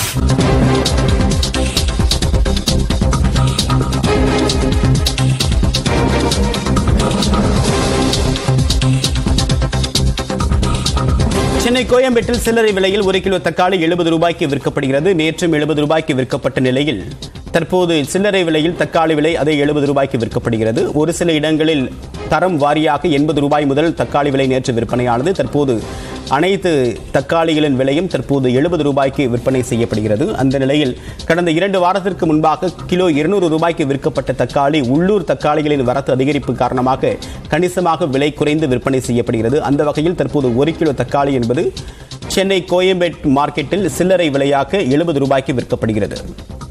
சென்னை கோயம்பேட்டில் சில்லறை விலையில் ஒரு கிலோ தக்காளி எழுபது ரூபாய்க்கு விற்கப்படுகிறது நேற்றும் எழுபது ரூபாய்க்கு விற்கப்பட்ட நிலையில் தற்போது சில்லறை விலையில் தக்காளி விலை அதே எழுபது ரூபாய்க்கு விற்கப்படுகிறது ஒரு சில இடங்களில் தரம் வாரியாக எண்பது ரூபாய் முதல் தக்காளி விலை நேற்று விற்பனையானது தற்போது அனைத்து தக்காளிகளின் விலையும் தற்போது எழுபது ரூபாய்க்கு விற்பனை செய்யப்படுகிறது அந்த நிலையில் கடந்த இரண்டு வாரத்திற்கு முன்பாக கிலோ இருநூறு ரூபாய்க்கு விற்கப்பட்ட தக்காளி உள்ளூர் தக்காளிகளின் வரத்து அதிகரிப்பு காரணமாக கணிசமாக விலை குறைந்து விற்பனை செய்யப்படுகிறது அந்த வகையில் தற்போது ஒரு கிலோ தக்காளி என்பது சென்னை கோயம்பேட் மார்க்கெட்டில் சில்லறை விலையாக எழுபது ரூபாய்க்கு விற்கப்படுகிறது